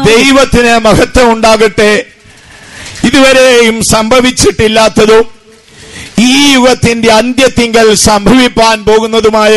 ദൈവത്തിന് മഹത്വം ഉണ്ടാകട്ടെ ഇതുവരെയും സംഭവിച്ചിട്ടില്ലാത്തതും ഈ യുഗത്തിന്റെ അന്ത്യത്തിങ്കൽ സംഭവിപ്പാൻ പോകുന്നതുമായ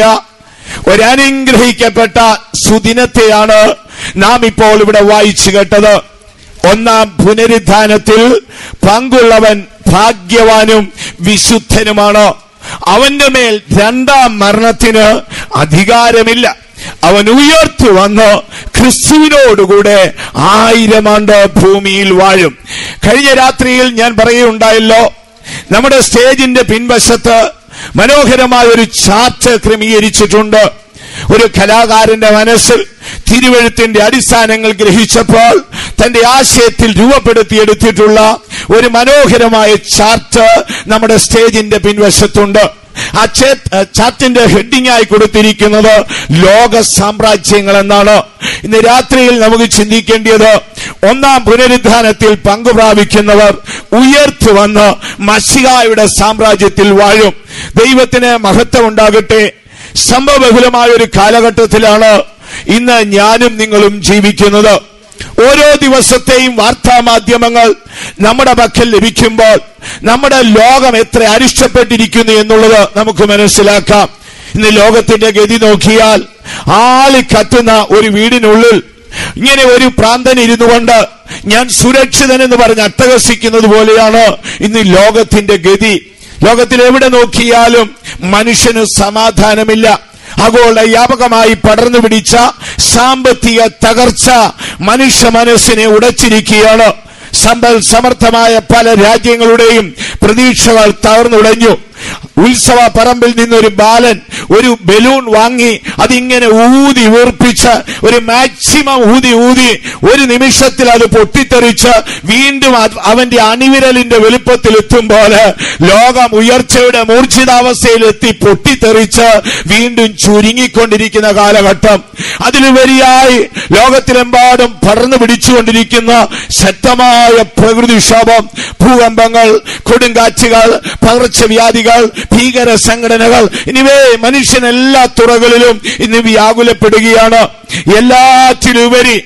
ഒരനുഗ്രഹിക്കപ്പെട്ട സുദിനത്തെയാണ് നാം ഇപ്പോൾ ഇവിടെ വായിച്ചു കേട്ടത് ഒന്നാം പുനരുദ്ധാനത്തിൽ പങ്കുള്ളവൻ ഭാഗ്യവാനും വിശുദ്ധനുമാണ് അവന്റെ മേൽ രണ്ടാം മരണത്തിന് അധികാരമില്ല അവൻ ഉയർത്തു വന്ന് ക്രിസ്തുവിനോടുകൂടെ ആയിരം ആണ്ട് ഭൂമിയിൽ വാഴും കഴിഞ്ഞ രാത്രിയിൽ ഞാൻ പറയുകയുണ്ടായല്ലോ നമ്മുടെ സ്റ്റേജിന്റെ പിൻവശത്ത് മനോഹരമായ ഒരു ചാർട്ട് ക്രമീകരിച്ചിട്ടുണ്ട് ഒരു കലാകാരന്റെ മനസ്സിൽ തിരുവഴുത്തിന്റെ അടിസ്ഥാനങ്ങൾ ഗ്രഹിച്ചപ്പോൾ തന്റെ ആശയത്തിൽ രൂപപ്പെടുത്തിയെടുത്തിട്ടുള്ള ഒരു മനോഹരമായ ചാർട്ട് നമ്മുടെ സ്റ്റേജിന്റെ പിൻവശത്തുണ്ട് ആ ചേ- ചാർട്ടിന്റെ ഹെഡിംഗ് ആയി കൊടുത്തിരിക്കുന്നത് ലോക സാമ്രാജ്യങ്ങൾ എന്നാണ് ഇന്ന് രാത്രിയിൽ നമുക്ക് ചിന്തിക്കേണ്ടത് ഒന്നാം പുനരുദ്ധാനത്തിൽ പങ്കുപ്രാപിക്കുന്നവർ ഉയർത്തു വന്ന് മഷികായുടെ സാമ്രാജ്യത്തിൽ വാഴും ദൈവത്തിന് മഹത്വം ഉണ്ടാകട്ടെ സംഭവബഹുലമായ ഒരു കാലഘട്ടത്തിലാണ് ഇന്ന് ഞാനും നിങ്ങളും ജീവിക്കുന്നത് ഓരോ ദിവസത്തെയും വാർത്താ മാധ്യമങ്ങൾ നമ്മുടെ പക്കൽ ലഭിക്കുമ്പോൾ നമ്മുടെ ലോകം എത്ര അരിഷ്ടപ്പെട്ടിരിക്കുന്നു എന്നുള്ളത് നമുക്ക് മനസ്സിലാക്കാം ഇന്ന് ലോകത്തിന്റെ ഗതി നോക്കിയാൽ ആളി കത്തുന്ന ഒരു വീടിനുള്ളിൽ ഇങ്ങനെ ഒരു പ്രാന്തൻ ഇരുന്നു കൊണ്ട് ഞാൻ സുരക്ഷിതൻ എന്ന് പറഞ്ഞ് അട്ടഹസിക്കുന്നത് പോലെയാണ് ഇന്ന് ലോകത്തിന്റെ ഗതി ലോകത്തിൽ എവിടെ നോക്കിയാലും മനുഷ്യന് സമാധാനമില്ല ആഗോള വ്യാപകമായി പടർന്നു പിടിച്ച സാമ്പത്തിക തകർച്ച മനുഷ്യ മനസ്സിനെ ഉടച്ചിരിക്കുകയാണ് സമ്പൽ സമർത്ഥമായ പല രാജ്യങ്ങളുടെയും പ്രതീക്ഷകൾ തകർന്നുടഞ്ഞു ഉത്സവ പറമ്പിൽ നിന്നൊരു ബാലൻ ഒരു ബലൂൺ വാങ്ങി അതിങ്ങനെ ഊതി വീർപ്പിച്ച് ഒരു മാക്സിമം ഊതി ഊതി ഒരു നിമിഷത്തിൽ അത് പൊട്ടിത്തെറിച്ച് വീണ്ടും അത് അവന്റെ അണിവിരലിന്റെ വലുപ്പത്തിൽ എത്തുമ്പോൾ ലോകം ഉയർച്ചയുടെ മൂർച്ഛിതാവസ്ഥയിൽ എത്തി പൊട്ടിത്തെറിച്ച് വീണ്ടും ചുരുങ്ങിക്കൊണ്ടിരിക്കുന്ന കാലഘട്ടം അതിലുപരിയായി ലോകത്തിലെമ്പാടും പടർന്നു പിടിച്ചുകൊണ്ടിരിക്കുന്ന ശക്തമായ പ്രകൃതിക്ഷോഭം ഭൂകമ്പങ്ങൾ കൊടുങ്കാറ്റുകൾ പകർച്ചവ്യാധികൾ ഭീകര സംഘടനകൾ ഇനിവേ മനുഷ്യൻ എല്ലാ തുറകളിലും ഇന്ന് വ്യാകുലപ്പെടുകയാണ് എല്ലാറ്റിലുപരി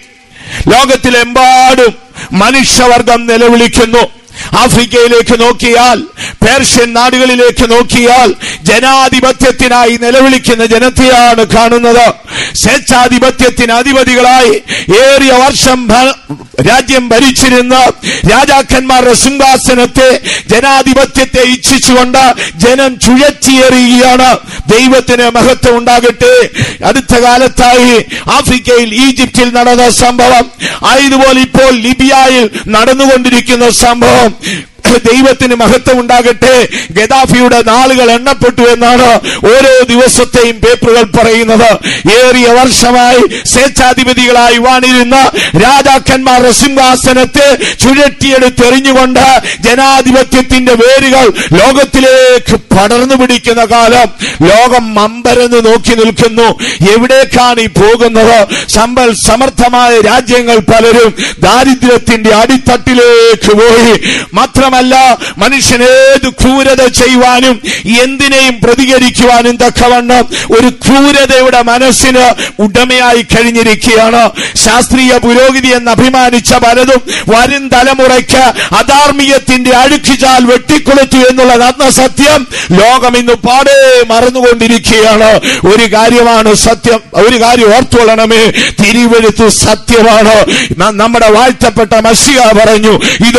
ലോകത്തിലെമ്പാടും മനുഷ്യവർഗം നിലവിളിക്കുന്നു ആഫ്രിക്കയിലേക്ക് നോക്കിയാൽ പേർഷ്യൻ നാടുകളിലേക്ക് നോക്കിയാൽ ജനാധിപത്യത്തിനായി നിലവിളിക്കുന്ന ജനത്തെയാണ് കാണുന്നത് സ്വേച്ഛാധിപത്യത്തിന് അധിപതികളായി ഏറിയ വർഷം ഭ- രാജ്യം ഭരിച്ചിരുന്ന രാജാക്കന്മാരുടെ സിംഹാസനത്തെ ജനാധിപത്യത്തെ ഇച്ഛിച്ചുകൊണ്ട് ജനം ചുഴറ്റിയെറിയുകയാണ് ദൈവത്തിന് മഹത്വം ഉണ്ടാകട്ടെ അടുത്ത കാലത്തായി ആഫ്രിക്കയിൽ ഈജിപ്തിൽ നടന്ന സംഭവം ആയതുപോലെ ഇപ്പോൾ ലിബിയയിൽ നടന്നുകൊണ്ടിരിക്കുന്ന സംഭവം ദൈവത്തിന് മഹത്വം ഉണ്ടാകട്ടെ ഗദാഫിയുടെ നാളുകൾ എണ്ണപ്പെട്ടു എന്നാണ് ഓരോ ദിവസത്തെയും പേപ്പറുകൾ പറയുന്നത് ഏറിയ വർഷമായി സ്വേച്ഛാധിപതികളായി വാണിരുന്ന രാജാക്കന്മാരുടെ സിംഹാസനത്തെ ചുഴറ്റിയെടുത്തെറിഞ്ഞുകൊണ്ട് ജനാധിപത്യത്തിന്റെ വേരുകൾ ലോകത്തിലേക്ക് പടർന്നു പിടിക്കുന്ന കാലം ലോകം മമ്പരന്ന് നോക്കി നിൽക്കുന്നു എവിടേക്കാണ് ഈ പോകുന്നത് സമ്പൽ സമർത്ഥമായ രാജ്യങ്ങൾ പലരും ദാരിദ്ര്യത്തിന്റെ അടിത്തട്ടിലേക്ക് പോയി മാത്രമല്ല മനുഷ്യനേത് ക്രൂരത ചെയ്യുവാനും എന്തിനേയും പ്രതികരിക്കുവാനും തക്കവണ്ണം ഒരു ക്രൂരതയുടെ മനസ്സിന് ഉടമയായി കഴിഞ്ഞിരിക്കുകയാണ് ശാസ്ത്രീയ പുരോഗതി എന്ന് അഭിമാനിച്ച പലതും വരും തലമുറയ്ക്ക് അധാർമികത്തിന്റെ അഴുക്കിച്ചാൽ വെട്ടിക്കൊളുത്തു എന്നുള്ള നഗ്ന സത്യം ലോകം ഇന്ന് പാടെ മറന്നുകൊണ്ടിരിക്കുകയാണ് ഒരു കാര്യമാണ് സത്യം ഒരു കാര്യം ഓർത്തുകൊള്ളണമേ തിരിവെടുത്തു സത്യമാണ് ന- നമ്മുടെ വാഴ്ത്തപ്പെട്ട മഷിക പറഞ്ഞു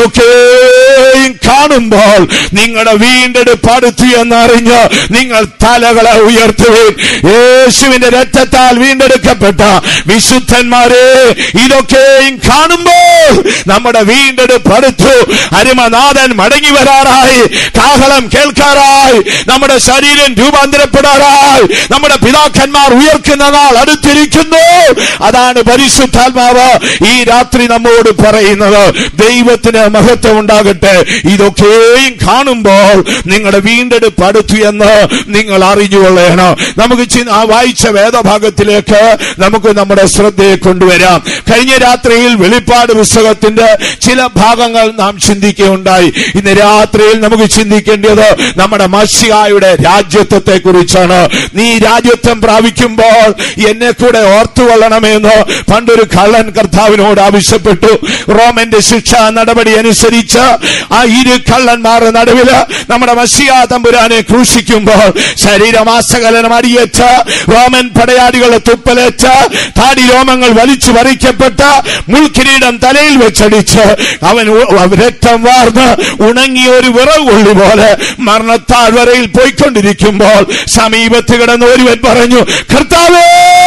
ഇതൊക്കെയും കാണുമ്പോൾ നിങ്ങളുടെ വീണ്ടെടുപ്പ് അടുത്തു എന്നറിഞ്ഞ് നിങ്ങൾ തലകളെ ഉയർത്തുകയും യേശുവിന്റെ രക്തത്താൽ വീണ്ടെടുക്കപ്പെട്ട വിശുദ്ധന്മാരെ ഇതൊക്കെയും കാണുമ്പോൾ നമ്മുടെ വീണ്ടെടുപ്പ് അടുത്തു അരുമനാഥൻ മടങ്ങി വരാറായി കാഹളം കേൾക്കാറായി നമ്മുടെ ശരീരം രൂപാന്തരപ്പെടാറായി നമ്മുടെ പിതാക്കന്മാർ ഉയർക്കുന്ന നാൾ അടുത്തിരിക്കുന്നു അതാണ് പരിശുദ്ധാത്മാവ് ഈ രാത്രി നമ്മോട് പറയുന്നത് ദൈവത്തിന് മഹത്വം ഉണ്ടാകട്ടെ ഇതൊക്കെയും കാണുമ്പോൾ നിങ്ങളുടെ വീണ്ടെടുപ്പ് അടുത്തു എന്ന് നിങ്ങൾ അറിഞ്ഞുകൊള്ളണം നമുക്ക് ചി- ആ വായിച്ച വേദഭാഗത്തിലേക്ക് നമുക്ക് നമ്മുടെ ശ്രദ്ധയെ കൊണ്ടുവരാം കഴിഞ്ഞ രാത്രിയിൽ വെളിപ്പാട് പുസ്തകത്തിന്റെ ചില ഭാഗങ്ങൾ നാം ചിന്തിക്കുകയുണ്ടായി ഇന്ന് രാത്രിയിൽ നമുക്ക് ചിന്തിക്കേണ്ടത് നമ്മുടെ മഷിയായുടെ രാജ്യത്വത്തെ കുറിച്ചാണ് നീ രാജ്യത്വം പ്രാപിക്കുമ്പോൾ എന്നെ കൂടെ ഓർത്തുകൊള്ളണമെന്ന് പണ്ടൊരു കള്ളൻ കർത്താവിനോട് ആവശ്യപ്പെട്ടു റോമന്റെ ശിക്ഷാ നടപടി അനുസരിച്ച് ആ ഇരു കള്ളന്മാരുടെ നടുവില് നമ്മുടെ മഷിയ തമ്പുരാനെ ക്രൂശിക്കുമ്പോൾ ശരീരമാസകലനം അടിയേറ്റ് റോമൻ പടയാളികളെ തുപ്പലേറ്റ് താടി രോമങ്ങൾ വലിച്ചു പറിക്കപ്പെട്ട് മുൾക്കിരീടം തലയിൽ വെച്ചടിച്ച് അവൻ ഉ- രക്തം വാർന്ന് ഉണങ്ങിയ ഒരു വിറവുള്ളി പോലെ മരണത്താൽ വരയിൽ പോയിക്കൊണ്ടിരിക്കുമ്പോൾ സമീപത്ത് കിടന്ന് ഒരുവൻ പറഞ്ഞു കർത്താവേ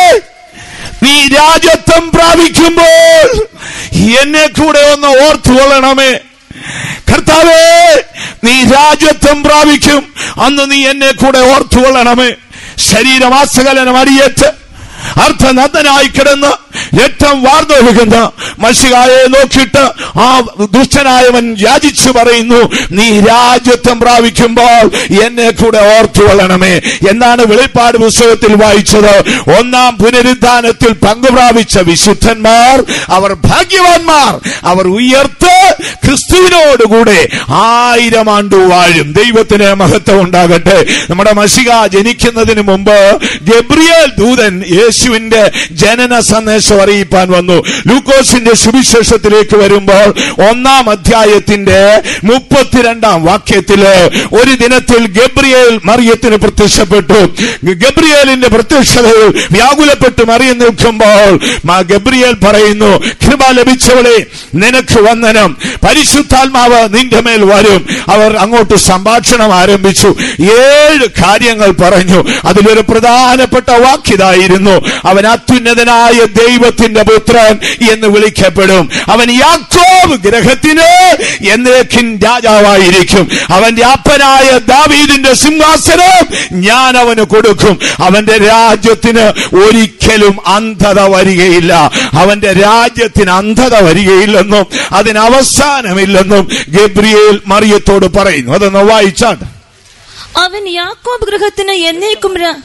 നീ രാജ്യത്വം പ്രാപിക്കുമ്പോൾ എന്നെ കൂടെ ഒന്ന് ഓർത്തുകൊള്ളണമേ കർത്താവേ നീ രാജ്യത്വം പ്രാപിക്കും അന്ന് നീ എന്നെ കൂടെ ഓർത്തുകൊള്ളണമേ ശരീരമാസകലനം അടിയേറ്റ് അർത്ഥനന്ദനായി കിടന്ന് രക്തം വാർന്നൊഴുകുന്ന മഷികായെ നോക്കിയിട്ട് ആ ദുഷ്ടനായവൻ യാചിച്ചു പറയുന്നു നീ രാജ്യത്വം പ്രാപിക്കുമ്പോൾ എന്നെ കൂടെ ഓർത്തുകൊള്ളണമേ എന്നാണ് വെളിപ്പാട് പുസ്തകത്തിൽ വായിച്ചത് ഒന്നാം പുനരുദ്ധാനത്തിൽ പങ്കുപ്രാപിച്ച വിശുദ്ധന്മാർ അവർ ഭാഗ്യവാന്മാർ അവർ ഉയർത്ത് ക്രിസ്തുവിനോടുകൂടെ ആയിരം ആണ്ടു വാഴും ദൈവത്തിന് മഹത്വം ഉണ്ടാകട്ടെ നമ്മുടെ മഷിക ജനിക്കുന്നതിന് മുമ്പ് ഗബ്രിയേൽ ദൂതൻ യേശുവിന്റെ ജനന സന്ദേശം അറിയിപ്പാൻ വന്നു ലൂക്കോസിന്റെ സുവിശേഷത്തിലേക്ക് വരുമ്പോൾ ഒന്നാം അധ്യായത്തിന്റെ മുപ്പത്തിരണ്ടാം വാക്യത്തില് ഒരു ദിനത്തിൽ ഗബ്രിയേൽ മറിയത്തിന് പ്രത്യക്ഷപ്പെട്ടു ഗബ്രിയേലിന്റെ പ്രത്യക്ഷതയിൽ വ്യാകുലപ്പെട്ട് മറിയം നിൽക്കുമ്പോൾ മാ ഗബ്രിയേൽ പറയുന്നു കൃപ ലഭിച്ചവളെ നിനക്ക് വന്ദനം പരിശുദ്ധാത്മാവ് നിന്റെ മേൽ വരും അവർ അങ്ങോട്ട് സംഭാഷണം ആരംഭിച്ചു ഏഴ് കാര്യങ്ങൾ പറഞ്ഞു അതിലൊരു പ്രധാനപ്പെട്ട വാക്യതായിരുന്നു അവൻ അത്യുന്നതനായ ദൈവത്തിന്റെ പുത്രൻ എന്ന് വിളിക്കപ്പെടും അവൻ യാക്കോബ് ഗ്രഹത്തിന് എന്നേക്കും രാജാവായിരിക്കും അവന്റെ അപ്പനായ ദാവീദിന്റെ സിംഹാസനം ഞാൻ അവന് കൊടുക്കും അവന്റെ രാജ്യത്തിന് ഒരിക്കലും അന്ധത വരികയില്ല അവന്റെ രാജ്യത്തിന് അന്ധത വരികയില്ലെന്നും അതിന് അവസാനമില്ലെന്നും ഗബ്രിയേൽ മറിയത്തോട് പറയുന്നു അതൊന്ന് വായിച്ചാണ് അവൻ യാക്കോബ് ഗൃഹത്തിന് എന്നേക്കും രാ-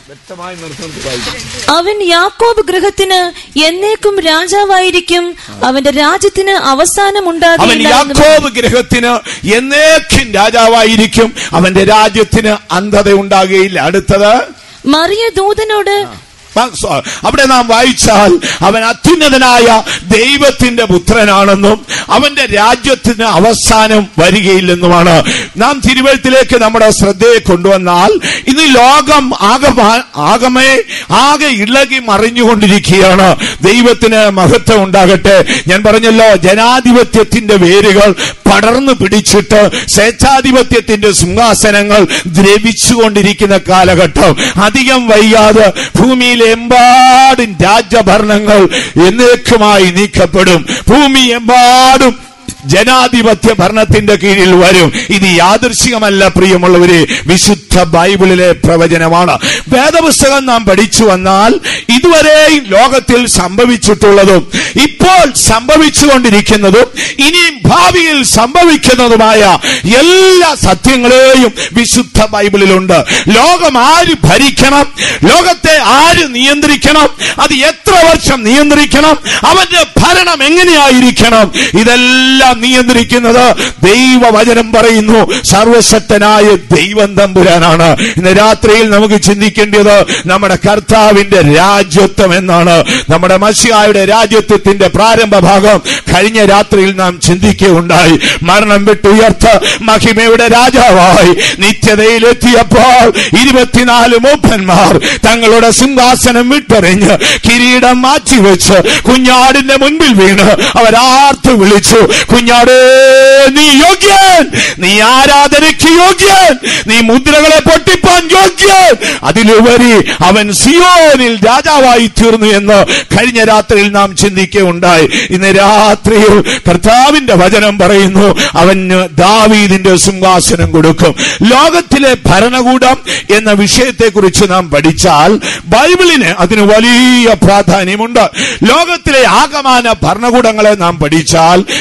അവൻ യാക്കോബ് ഗൃഹത്തിന് എന്നേക്കും രാജാവായിരിക്കും അവന്റെ രാജ്യത്തിന് അവസാനം അവൻ ഉണ്ടാകില്ല എന്ന് യാക്കോബ് ഗ്രഹത്തിന് എന്നേക്കും രാജാവായിരിക്കും അവന്റെ രാജ്യത്തിന് അന്ധത ഉണ്ടാകുകയില്ല അടുത്തത് മറിയ ദൂതനോട് പ- സ- അവിടെ നാം വായിച്ചാൽ അവൻ അത്യുന്നതനായ ദൈവത്തിന്റെ പുത്രനാണെന്നും അവന്റെ രാജ്യത്തിന് അവസാനം വരികയില്ലെന്നുമാണ് നാം തിരുവഴുത്തിലേക്ക് നമ്മുടെ ശ്രദ്ധയെ കൊണ്ടുവന്നാൽ ഇന്ന് ലോകം ആകമാ- ആകമേ ആകെ ഇളകി മറിഞ്ഞുകൊണ്ടിരിക്കുകയാണ് ദൈവത്തിന് മഹത്വം ഉണ്ടാകട്ടെ ഞാൻ പറഞ്ഞല്ലോ ജനാധിപത്യത്തിന്റെ വേരുകൾ പടർന്നു പിടിച്ചിട്ട് സ്വേച്ഛാധിപത്യത്തിന്റെ സിംഹാസനങ്ങൾ ദ്രവിച്ചുകൊണ്ടിരിക്കുന്ന കാലഘട്ടം അധികം വൈകാതെ ഭൂമിയിലെമ്പാടും രാജ്യഭരണങ്ങൾ എന്നേക്കുമായി നീക്കപ്പെടും ഭൂമി എമ്പാടും ജനാധിപത്യ ഭരണത്തിന്റെ കീഴിൽ വരും ഇത് യാദൃശികമല്ല പ്രിയമുള്ളവരെ വിശുദ്ധ ബൈബിളിലെ പ്രവചനമാണ് വേദപുസ്തകം നാം പഠിച്ചു വന്നാൽ ഇതുവരെയും ലോകത്തിൽ സംഭവിച്ചിട്ടുള്ളതും ഇപ്പോൾ സംഭവിച്ചുകൊണ്ടിരിക്കുന്നതും ഇനിയും ഭാവിയിൽ സംഭവിക്കുന്നതുമായ എല്ലാ സത്യങ്ങളെയും വിശുദ്ധ ബൈബിളിലുണ്ട് ലോകം ആര് ഭരിക്കണം ലോകത്തെ ആര് നിയന്ത്രിക്കണം അത് എത്ര വർഷം നിയന്ത്രിക്കണം അവന്റെ ഭരണം എങ്ങനെയായിരിക്കണം ഇതെല്ലാം നിയന്ത്രിക്കുന്നത് ദൈവവചനം പറയുന്നു സർവശക്തനായ ദൈവം തമ്പുരാനാണ് ഇന്ന് രാത്രിയിൽ നമുക്ക് ചിന്തിക്കേണ്ടത് നമ്മുടെ കർത്താവിന്റെ രാജ്യത്വം എന്നാണ് നമ്മുടെ മസിയായുടെ രാജ്യത്വത്തിന്റെ പ്രാരംഭ ഭാഗം കഴിഞ്ഞ രാത്രിയിൽ നാം ചിന്തിക്കുകയുണ്ടായി മരണം വിട്ടുയർത്ത് മഹിമയുടെ രാജാവായി നിത്യതയിലെത്തിയപ്പോൾ ഇരുപത്തിനാല് മൂപ്പന്മാർ തങ്ങളുടെ സിംഹാസനം വിട്ടെറിഞ്ഞ് കിരീടം മാറ്റിവെച്ച് കുഞ്ഞാടിന്റെ മുൻപിൽ വീണ് അവരാർത്ത് വിളിച്ചു കുഞ്ഞാടേ നീ യോഗ്യൻ നീ ആരാധനയ്ക്ക് യോഗ്യൻ നീ മുദ്രകളെ പൊട്ടിപ്പാൻ യോഗ്യൻ അതിലുപരി അവൻ സിയോനിൽ രാജാവായി തീർന്നു എന്ന് കഴിഞ്ഞ രാത്രിയിൽ നാം ചിന്തിക്കുകയുണ്ടായി ഇന്ന് രാത്രിയിൽ കർത്താവിന്റെ വചനം പറയുന്നു അവന് ദാവീദിന്റെ സിംഹാസനം കൊടുക്കും ലോകത്തിലെ ഭരണകൂടം എന്ന വിഷയത്തെക്കുറിച്ച് നാം പഠിച്ചാൽ ബൈബിളിന് അതിന് വലിയ പ്രാധാന്യമുണ്ട് ലോകത്തിലെ ആകമാന ഭരണകൂടങ്ങളെ നാം പഠിച്ചാൽ വിശുദ്ധ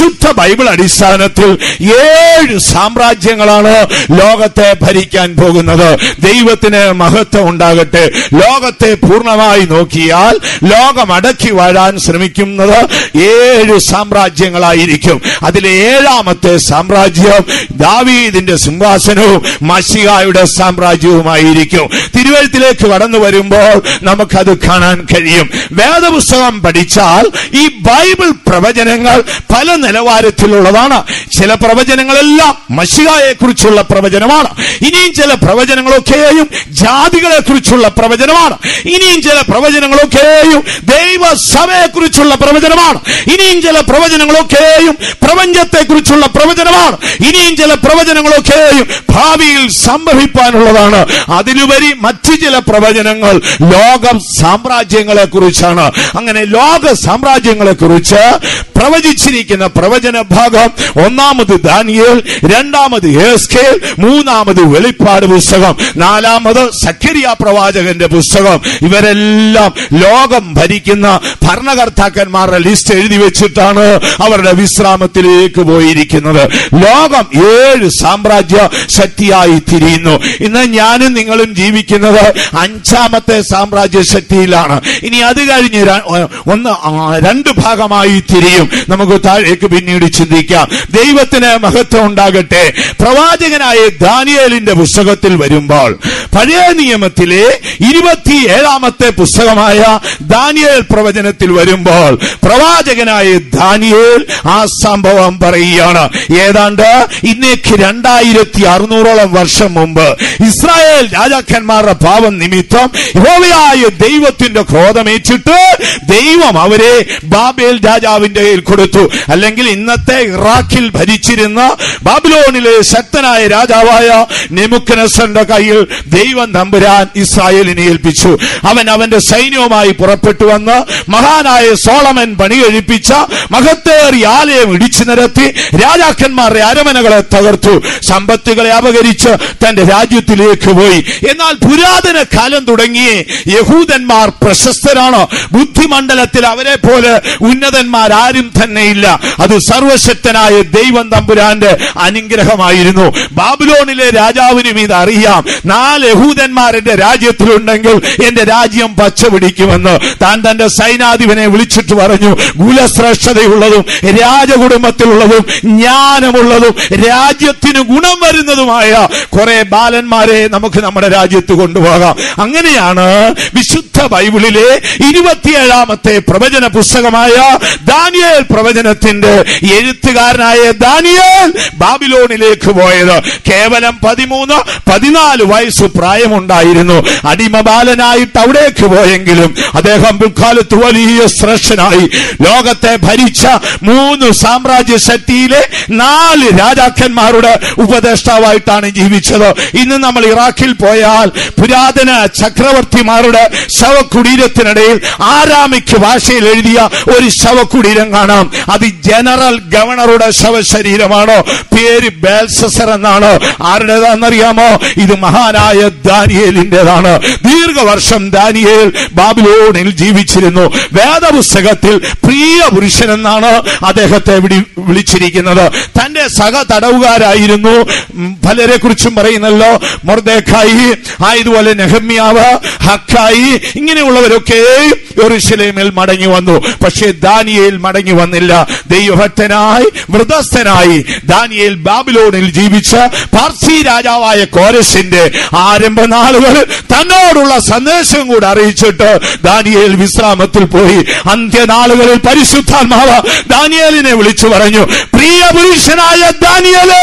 വിശുദ്ധ ബൈബിൾ അടിസ്ഥാനത്തിൽ ഏഴ് സാമ്രാജ്യങ്ങളാണ് ലോകത്തെ ഭരിക്കാൻ പോകുന്നത് ദൈവത്തിന് മഹത്വം ഉണ്ടാകട്ടെ ലോകത്തെ പൂർണ്ണമായി നോക്കിയാൽ ലോകം അടക്കി വാഴാൻ ശ്രമിക്കുന്നത് ഏഴ് സാമ്രാജ്യങ്ങളായിരിക്കും അതിലെ ഏഴാമത്തെ സാമ്രാജ്യം ദാവീദിന്റെ സിംഹാസനവും മഷികായുടെ സാമ്രാജ്യവുമായിരിക്കും തിരുവഴുത്തിലേക്ക് കടന്നു വരുമ്പോൾ നമുക്കത് കാണാൻ കഴിയും വേദപുസ്തകം പഠിച്ചാൽ ഈ ബൈബിൾ പ്രവചനങ്ങൾ പല നിലവാരത്തിലുള്ളതാണ് ചില പ്രവചനങ്ങളെല്ലാം മഷികായെ കുറിച്ചുള്ള പ്രവചനമാണ് ഇനിയും ചില പ്രവചനങ്ങളൊക്കെയും ജാതികളെ കുറിച്ചുള്ള പ്രവചനമാണ് ഇനിയും ചില പ്രവചനങ്ങളൊക്കെയും ദൈവസഭയെ കുറിച്ചുള്ള പ്രവചനമാണ് ഇനിയും ചില പ്രവചനങ്ങളൊക്കെയും പ്രപഞ്ചത്തെ കുറിച്ചുള്ള പ്രവചനമാണ് ഇനിയും ചില പ്രവചനങ്ങളൊക്കെയും ഭാവിയിൽ സംഭവിക്കാനുള്ളതാണ് അതിലുപരി മറ്റു ചില പ്രവചനങ്ങൾ ലോകം സാമ്രാജ്യങ്ങളെ കുറിച്ചാണ് അങ്ങനെ ലോക സാമ്രാജ്യങ്ങളെ കുറിച്ച് പ്രവചിച്ചിരിക്കുന്ന പ്രവചന ഭാഗം ഒന്നാമത് ദാനിയേൽ രണ്ടാമത് ഏസ്കേൽ മൂന്നാമത് വെളിപ്പാട് പുസ്തകം നാലാമത് സക്കരിയ പ്രവാചകന്റെ പുസ്തകം ഇവരെല്ലാം ലോകം ഭരിക്കുന്ന ഭരണകർത്താക്കന്മാരുടെ ലിസ്റ്റ് എഴുതി വെച്ചിട്ടാണ് അവരുടെ വിശ്രാമത്തിലേക്ക് പോയിരിക്കുന്നത് ലോകം ഏഴ് സാമ്രാജ്യ ശക്തിയായി തിരിയുന്നു ഇന്ന് ഞാനും നിങ്ങളും ജീവിക്കുന്നത് അഞ്ചാമത്തെ സാമ്രാജ്യ ശക്തിയിലാണ് ഇനി അത് കഴിഞ്ഞ് ര- ഒന്ന് ആ, രണ്ട് ഭാഗമായി തിരിയും നമുക്ക് താഴേക്ക് പിന്നീട് ചിന്തിക്കാം ദൈവത്തിന് മഹത്വം ഉണ്ടാകട്ടെ പ്രവാചകനായ ദാനിയേലിന്റെ പുസ്തകത്തിൽ വരുമ്പോൾ പഴയ നിയമത്തിലെ ഇരുപത്തിയേഴാമത്തെ പുസ്തകമായ ദാനിയേൽ പ്രവചനത്തിൽ വരുമ്പോൾ പ്രവാചകനായ ദാനിയേൽ ആ സംഭവം പറയുകയാണ് ഏതാണ്ട് ഇന്നേക്ക് രണ്ടായിരത്തി അറുന്നൂറോളം വർഷം മുമ്പ് ഇസ്രായേൽ രാജാക്കന്മാരുടെ പാപം നിമിത്തം യഹോവയായ ദൈവത്തിന്റെ ക്രോധമേറ്റിട്ട് ദൈവം അവരെ ബാബേൽ രാജാവിന്റെ കയ്യിൽ കൊടുത്തു അല്ലെങ്കിൽ ഇന്നത്തെ ഇറാഖിൽ ഭരിച്ചിരുന്ന ബാബിലോണിലെ ശക്തനായ രാജാവായ നെമുക്കനസന്റെ കയ്യിൽ ദൈവം തമ്പുരാൻ ഇസ്രായേലിനെ ഏൽപ്പിച്ചു അവൻ അവന്റെ സൈന്യവുമായി പുറപ്പെട്ടു വന്ന് മഹാനായ സോളമൻ പണി കഴിപ്പിച്ച മഹത്തേറിയ ആലയം ഇടിച്ചു നിരത്തി രാജാക്കന്മാരുടെ അരമനകളെ തകർത്തു സമ്പത്തുകളെ അപകരിച്ച് തന്റെ രാജ്യത്തിലേക്ക് പോയി എന്നാൽ പുരാതന കാലം തുടങ്ങിയേ യഹൂദന്മാർ പ്രശസ്തരാണ് ബുദ്ധിമണ്ഡലത്തിൽ അവരെ പോലെ ഉന്നതന്മാരാരും തന്നെയില്ല അത് സർവശക്തനായ ദൈവം തമ്പുരാന്റെ അനുഗ്രഹമായിരുന്നു ബാബിലോണിലെ രാജാവിനും ഇത് അറിയാം നാല് യഹൂദന്മാർ എന്റെ രാജ്യത്തിലുണ്ടെങ്കിൽ എന്റെ രാജ്യം പച്ച പിടിക്കുമെന്ന് താൻ തന്റെ സൈനാധിപനെ വിളിച്ചിട്ട് പറഞ്ഞു കുലശ്രേഷ്ഠതയുള്ളതും രാജകുടുംബത്തിലുള്ളതും ജ്ഞാനമുള്ളതും രാജ്യത്തിന് ഗുണം വരുന്നതുമായ കുറെ ബാലന്മാരെ നമുക്ക് നമ്മുടെ രാജ്യത്ത് കൊണ്ടുപോകാം അങ്ങനെയാണ് വിശുദ്ധ ബൈബിളിലെ ഇരുപത്തിയേഴാമത്തെ പ്രവചന പുസ്തകമായ ദാനിയേൽ പ്രവചനത്തിന്റെ എഴുത്തുകാരനായ ദാനിയേൽ ബാബിലോണിലേക്ക് പോയത് കേവലം പതിമൂന്ന് പതിനാല് വയസ്സ് പ്രായമുണ്ടായിരുന്നു അടിമ ബാലനായിട്ട് അവിടേക്ക് പോയെങ്കിലും അദ്ദേഹം പിൽക്കാലത്ത് വലിയ ശ്രേഷ്ഠനായി ലോകത്തെ ഭരിച്ച മൂന്ന് സാമ്രാജ്യ ശക്തിയിലെ നാല് രാജാക്കന്മാരുടെ ഉപദേഷ്ടാവായിട്ടാണ് ജീവിച്ചത് ഇന്ന് നമ്മൾ ഇറാഖിൽ പോയാൽ പുരാതന ചക്രവർത്തിമാരുടെ ശവകുടീരത്തിനിടയിൽ ആരാമിക്ക് ഭാഷയിൽ എഴുതിയ ഒരു ശവകുടീരം കാണാം അത് ജനറൽ ഗവർണറുടെ ശവശരീരമാണോ പേര് ബേൽസസർ എന്നാണ് ആരുടേതാണെന്നറിയാമോ ഇത് മഹാനായ ദാനിയേലിന്റേതാണ് ദീർഘവർഷം ദാനിയേൽ ബാബിലോണിൽ ജീവിച്ചിരുന്നു വേദപുസ്തകത്തിൽ പ്രിയ പുരുഷൻ എന്നാണ് അദ്ദേഹത്തെ വിളി- വിളിച്ചിരിക്കുന്നത് തന്റെ സഹ തടവുകാരായിരുന്നു ഉം, പലരെ കുറിച്ചും പറയുന്നല്ലോ മൊർദേഖായി ആയതുപോലെ നെഹമ്യാവ് ഹക്കായി ഇങ്ങനെയുള്ളവരൊക്കെ യെരൂശലേമിൽ മടങ്ങി വന്നു പക്ഷേ ദാനിയേൽ മടങ്ങി വന്നില്ല ദൈവഭക്തനായി വൃതസ്ഥനായി ദാനിയേൽ ബാബിലോണിൽ ജീവിച്ച പാർസി രാജാവായ കോരസിന്റെ ആരംഭ നാളുകൾ തന്നോടുള്ള സന്ദേശം കൂടെ അറിയിച്ചിട്ട് ദാനിയേൽ വിശ്രാമത്തിൽ പോയി അന്ത്യനാളുകളിൽ പരിശുദ്ധാത്മാവ് ദാനിയേലിനെ വിളിച്ചു പറഞ്ഞു പ്രിയ പുരുഷനായ ദാനിയേലേ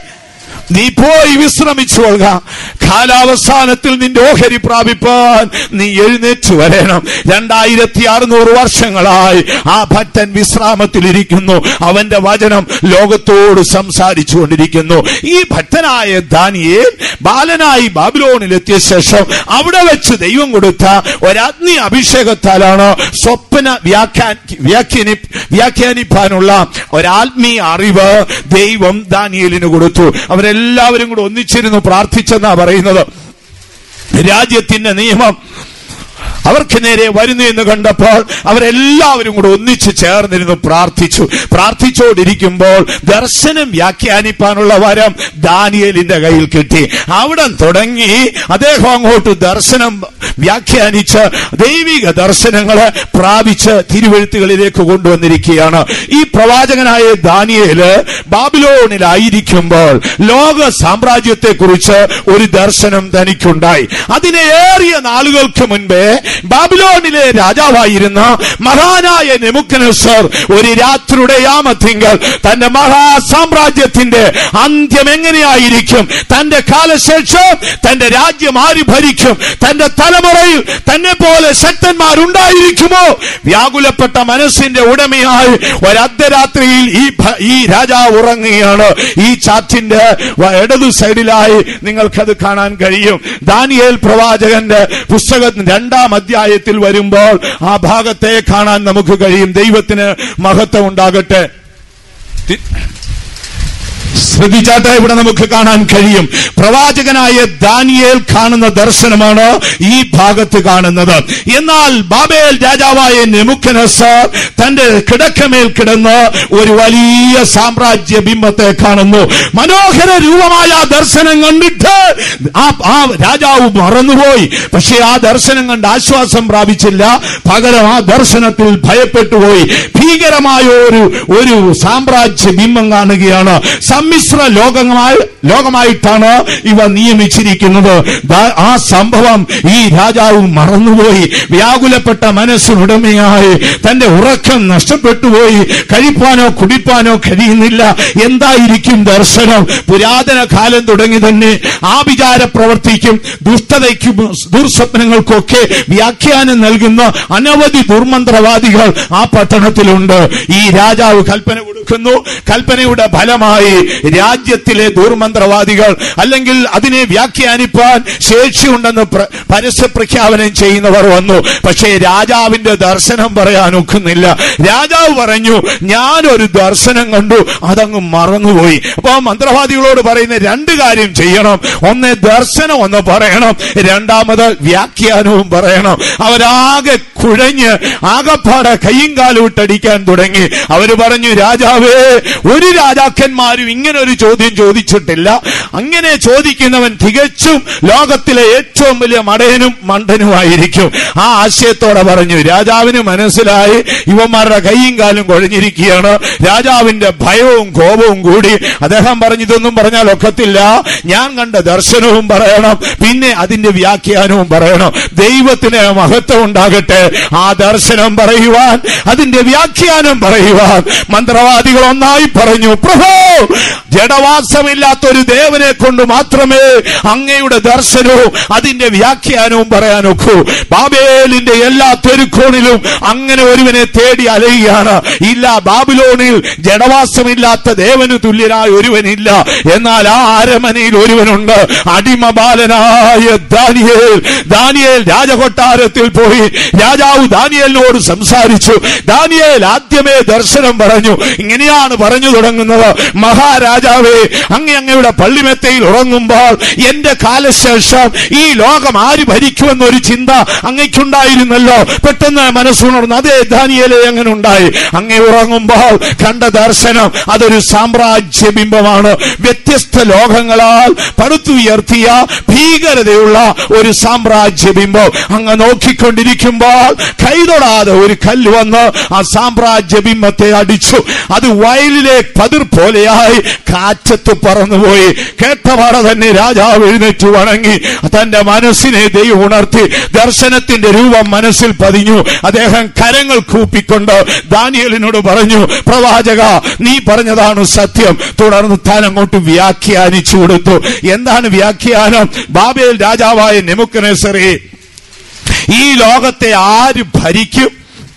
നീ പോയി വിശ്രമിച്ചു കൊള്ളുക കാലാവസാനത്തിൽ നിന്റെ ഓഹരി പ്രാപിപ്പാൻ നീ എഴുന്നേറ്റ് വരണം രണ്ടായിരത്തി അറുന്നൂറ് വർഷങ്ങളായി ആ ഭക്തൻ വിശ്രാമത്തിലിരിക്കുന്നു അവന്റെ വചനം ലോകത്തോട് സംസാരിച്ചു കൊണ്ടിരിക്കുന്നു ഈ ഭക്തനായ ദാനിയേൽ ബാലനായി ബാബിലോണിലെത്തിയ ശേഷം അവിടെ വെച്ച് ദൈവം കൊടുത്ത ഒരാത്മീയ അഭിഷേകത്താലാണ് സ്വപ്ന വ്യാഖ്യാൻ വ്യാഖ്യാനി വ്യാഖ്യാനിപ്പാനുള്ള ഒരാത്മീയ അറിവ് ദൈവം ദാനിയേലിന് കൊടുത്തു അവരെല്ലാവരും കൂടെ ഒന്നിച്ചിരുന്നു പ്രാർത്ഥിച്ചെന്നാ പറയുന്നത് രാജ്യത്തിന്റെ നിയമം അവർക്ക് നേരെ വരുന്നു എന്ന് കണ്ടപ്പോൾ അവരെല്ലാവരും കൂടെ ഒന്നിച്ചു ചേർന്നിരുന്നു പ്രാർത്ഥിച്ചു പ്രാർത്ഥിച്ചുകൊണ്ടിരിക്കുമ്പോൾ ദർശനം വ്യാഖ്യാനിപ്പാനുള്ള വരം ദാനിയലിന്റെ കയ്യിൽ കിട്ടി അവിടെ തുടങ്ങി അദ്ദേഹം അങ്ങോട്ട് ദർശനം വ്യാഖ്യാനിച്ച് ദൈവിക ദർശനങ്ങളെ പ്രാപിച്ച് തിരുവഴുത്തുകളിലേക്ക് കൊണ്ടുവന്നിരിക്കുകയാണ് ഈ പ്രവാചകനായ ദാനിയേല് ബാബിലോണിലായിരിക്കുമ്പോൾ ലോക സാമ്രാജ്യത്തെ കുറിച്ച് ഒരു ദർശനം തനിക്കുണ്ടായി അതിനെ ഏറിയ നാളുകൾക്ക് മുൻപേ ബാബിലോണിലെ രാജാവായിരുന്ന മഹാനായ നെമുക്കനസർ ഒരു രാത്രിയുടെ യാമത്തിങ്കൽ തന്റെ മഹാസാമ്രാജ്യത്തിന്റെ അന്ത്യം എങ്ങനെയായിരിക്കും തന്റെ കാലശേഷം തന്റെ രാജ്യം ആര് ഭരിക്കും തന്റെ തലമുറയിൽ തന്നെ പോലെ ശക്തന്മാരുണ്ടായിരിക്കുമോ വ്യാകുലപ്പെട്ട മനസ്സിന്റെ ഉടമയായി ഒരർദ്ധരാത്രിയിൽ ഈ ഭ- ഈ രാജാവ് ഉറങ്ങുകയാണ് ഈ ചാറ്റിന്റെ വ- ഇടതു സൈഡിലായി നിങ്ങൾക്കത് കാണാൻ കഴിയും ദാനിയേൽ പ്രവാചകന്റെ പുസ്തകം രണ്ടാം അധ്യായത്തിൽ വരുമ്പോൾ ആ ഭാഗത്തെ കാണാൻ നമുക്ക് കഴിയും ദൈവത്തിന് മഹത്വം ഉണ്ടാകട്ടെ തി- ശ്രദ്ധിച്ചാട്ടെ ഇവിടെ നമുക്ക് കാണാൻ കഴിയും പ്രവാചകനായ ദാനിയേൽ കാണുന്ന ദർശനമാണ് ഈ ഭാഗത്ത് കാണുന്നത് എന്നാൽ ബാബേൽ രാജാവായ നെമുക്കനസർ തന്റെ കിടക്കമേൽ കിടന്ന് ഒരു വലിയ സാമ്രാജ്യ ബിംബത്തെ കാണുന്നു മനോഹര രൂപമായ ആ ദർശനം കണ്ടിട്ട് ആ ആ രാജാവ് മറന്നുപോയി പക്ഷേ ആ ദർശനം കണ്ട് ആശ്വാസം പ്രാപിച്ചില്ല പകരം ആ ദർശനത്തിൽ ഭയപ്പെട്ടുപോയി ഭീകരമായ ഒരു ഒരു സാമ്രാജ്യ ബിംബം കാണുകയാണ് സമ്മിശ്ര ലോകമായി ലോകമായിട്ടാണ് ഇവ നിയമിച്ചിരിക്കുന്നത് ദാ- ആ സംഭവം ഈ രാജാവ് മറന്നുപോയി വ്യാകുലപ്പെട്ട മനസ്സിനുടമയായി തന്റെ ഉറക്കം നഷ്ടപ്പെട്ടുപോയി കഴിപ്പാനോ കുടിപ്പാനോ കഴിയുന്നില്ല എന്തായിരിക്കും ദർശനം പുരാതന കാലം തുടങ്ങി തന്നെ ആഭിചാര പ്രവർത്തിക്കും ദുഷ്ടതയ്ക്കും ദുർസ്വപ്നങ്ങൾക്കൊക്കെ വ്യാഖ്യാനം നൽകുന്ന അനവധി ദുർമന്ത്രവാദികൾ ആ പട്ടണത്തിലുണ്ട് ഈ രാജാവ് കൽപ്പന കൊടുക്കുന്നു കൽപ്പനയുടെ ഫലമായി രാജ്യത്തിലെ ദുർമന്ത്രവാദികൾ അല്ലെങ്കിൽ അതിനെ വ്യാഖ്യാനിപ്പാൻ ശേഷിയുണ്ടെന്ന് പ്ര- പരസ്യ പ്രഖ്യാപനം ചെയ്യുന്നവർ വന്നു പക്ഷേ രാജാവിന്റെ ദർശനം പറയാൻ ഒക്കുന്നില്ല രാജാവ് പറഞ്ഞു ഞാനൊരു ദർശനം കണ്ടു അതങ്ങ് മറന്നുപോയി അപ്പൊ മന്ത്രവാദികളോട് പറയുന്ന രണ്ട് കാര്യം ചെയ്യണം ഒന്ന് ദർശനം ഒന്ന് പറയണം രണ്ടാമത് വ്യാഖ്യാനവും പറയണം അവരാകെ കുഴഞ്ഞ് ആകപ്പാടെ കയ്യും കാലും ഇട്ടടിക്കാൻ തുടങ്ങി അവര് പറഞ്ഞു രാജാവേ ഒരു രാജാക്കന്മാരും ഇങ്ങനെ ഒരു ചോദ്യം ചോദിച്ചിട്ടില്ല അങ്ങനെ ചോദിക്കുന്നവൻ തികച്ചും ലോകത്തിലെ ഏറ്റവും വലിയ മടയനും മണ്ടനുമായിരിക്കും ആ ആശയത്തോടെ പറഞ്ഞു രാജാവിന് മനസ്സിലായി ഇവന്മാരുടെ കൈയും കാലും കുഴഞ്ഞിരിക്കുകയാണ് രാജാവിന്റെ ഭയവും കോപവും കൂടി അദ്ദേഹം പറഞ്ഞു ഇതൊന്നും പറഞ്ഞാൽ ഒക്കത്തില്ല ഞാൻ കണ്ട ദർശനവും പറയണം പിന്നെ അതിന്റെ വ്യാഖ്യാനവും പറയണം ദൈവത്തിന് മഹത്വം ഉണ്ടാകട്ടെ ആ ദർശനം പറയുവാൻ അതിന്റെ വ്യാഖ്യാനം പറയുവാൻ മന്ത്രവാദികൾ ഒന്നായി പറഞ്ഞു പ്രഭോ ജഡവാസമില്ലാത്ത ഒരു ദേവനെ കൊണ്ട് മാത്രമേ അങ്ങയുടെ ദർശനവും അതിന്റെ വ്യാഖ്യാനവും പറയാനൊക്കൂ ബാബേലിന്റെ എല്ലാ തെരുക്കോണിലും അങ്ങനെ ഒരുവനെ തേടി അലയുകയാണ് ഇല്ല ബാബിലോണിൽ ജഡവാസമില്ലാത്ത ദേവന് തുല്യനായ ഒരുവനില്ല എന്നാൽ ആ അരമനയിൽ ഒരുവനുണ്ട് അടിമ ബാലനായ ദാനിയേൽ ദാനിയേൽ രാജകൊട്ടാരത്തിൽ പോയി രാജാവ് ദാനിയേലിനോട് സംസാരിച്ചു ദാനിയേൽ ആദ്യമേ ദർശനം പറഞ്ഞു ഇങ്ങനെയാണ് പറഞ്ഞു തുടങ്ങുന്നത് മഹാരാജാവേ അങ്ങ് അങ്ങയുടെ പള്ളിമെത്തയിൽ ഉറങ്ങുമ്പോൾ എന്റെ കാലശേഷം ഈ ലോകം ആര് ഭരിക്കുമെന്നൊരു ചിന്ത അങ്ങയ്ക്കുണ്ടായിരുന്നല്ലോ പെട്ടെന്ന് മനസ്സുണർന്നു അതേ ദാനിയേലെ അങ്ങനെ ഉണ്ടായി അങ്ങേ ഉറങ്ങുമ്പോൾ കണ്ട ദർശനം അതൊരു സാമ്രാജ്യ ബിംബമാണ് വ്യത്യസ്ത ലോകങ്ങളാൽ പടുത്തുയർത്തിയ ഭീകരതയുള്ള ഒരു സാമ്രാജ്യ ബിംബം അങ്ങ് നോക്കിക്കൊണ്ടിരിക്കുമ്പോൾ കൈതൊടാതെ ഒരു കല്ല് വന്ന് ആ സാമ്രാജ്യ ബിംബത്തെ അടിച്ചു അത് വയലിലെ പതിർ പോലെയായി കാറ്റത്ത് പറന്നുപോയി കേട്ടപാടെ തന്നെ രാജാവ് എഴുന്നേറ്റ് വണങ്ങി തന്റെ മനസ്സിനെ ദൈവം ഉണർത്തി ദർശനത്തിന്റെ രൂപം മനസ്സിൽ പതിഞ്ഞു അദ്ദേഹം കരങ്ങൾ കൂപ്പിക്കൊണ്ട് ദാനിയലിനോട് പറഞ്ഞു പ്രവാചക നീ പറഞ്ഞതാണ് സത്യം തുടർന്ന് താൻ അങ്ങോട്ട് വ്യാഖ്യാനിച്ചു കൊടുത്തു എന്താണ് വ്യാഖ്യാനം ബാബേൽ രാജാവായ നെമുക്കനേസറെ ഈ ലോകത്തെ ആര് ഭരിക്കും